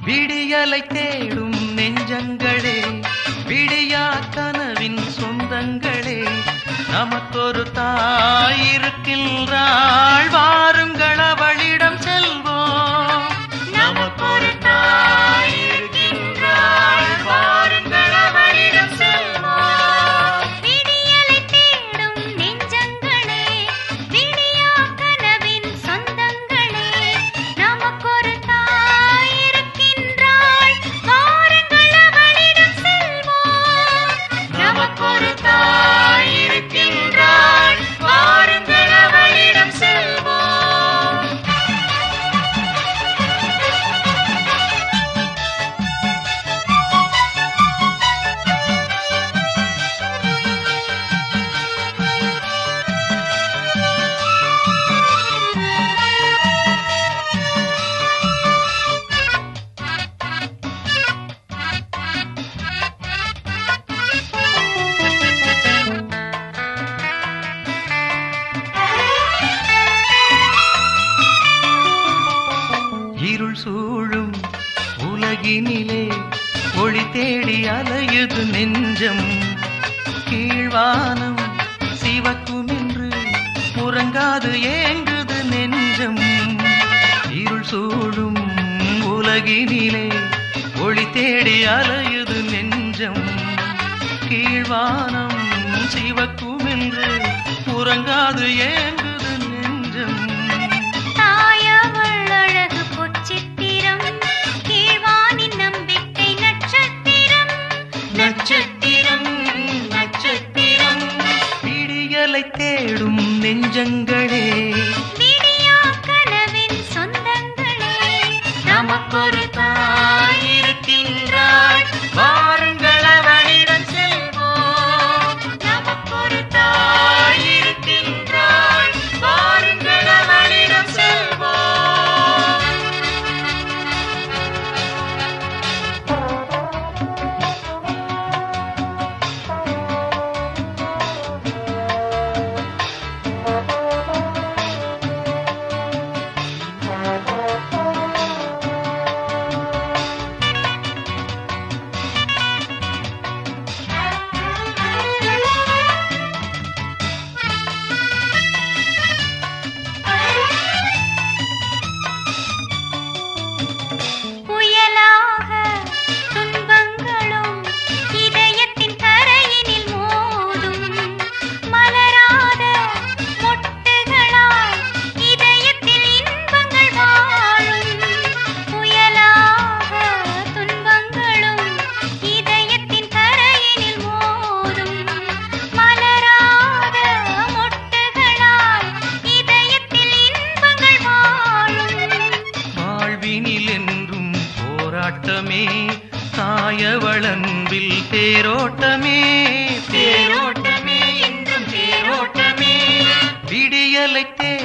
விடியலை தேடும் நெஞ்சங்களே விடியா கனவின் சொந்தங்களே நமக்கொரு தாய் இருக்கின்றாள் வாருங்கள் அவளிடம் செல்வோம் நமக்கொரு தாய் இருக்கின்றாள் வாருங்கள் அவளிடம் செல்வோம் விடியலை தேடும் நெஞ்சங்களே விடியா கனவின் சொந்தங்களே நமக்கொரு தாய் இருக்கின்றாள் வாருங்கள் அவளிடம் செல்வோம் நமக்கொரு தாய் இருக்கின்றாள் வாருங்கள் அவளிடம் செல்வோம் இருள் சூழும் உலகினிலே ஒளி தேடி அலையுது நெஞ்சம் கீழ்வானம் சிவக்கும் என்று உறங்காது ஏங்குது நெஞ்சம் இருள் சூழும் உலகினிலே ஒளி தேடி அலையுது நெஞ்சம் கீழ்வானம் சிவக்கும் என்று உறங்காது ஏங்குது நெஞ்சம் தாயவள் அழகு பொச்சித்திரம் கீழ்வானின் நம்பிக்கை நட்சத்திரம் நட்சத்திரம் நட்சத்திரம் விடியலை தேடும் நெஞ்சங்களே விடியா கனவின் சொந்தங்களே நமக்கொரு தாய் இருக்கின்றாள் வாருங்கள் அவளிடம் செல்வோம் நமக்கொரு தாய் இருக்கின்றாள் வாருங்கள் அவளிடம் செல்வோம் புயலாக துன்பங்களும் இதயத்தின் கரையினில் மோதும் மலராத மொட்டுகளாய் இதயத்தில் இன்பங்கள் வாழும் புயலாக துன்பங்களும் இதயத்தின் கரையினில் மோதும் மலராத மொட்டுகளாய் இதயத்தில் இன்பங்கள் வாழும் வாழ்வினில் என்றும் போராட்டமே தாயவளன்பில் தேரோட்டமே தேரோட்டமே என்றும் தேரோட்டமே விடியலை தே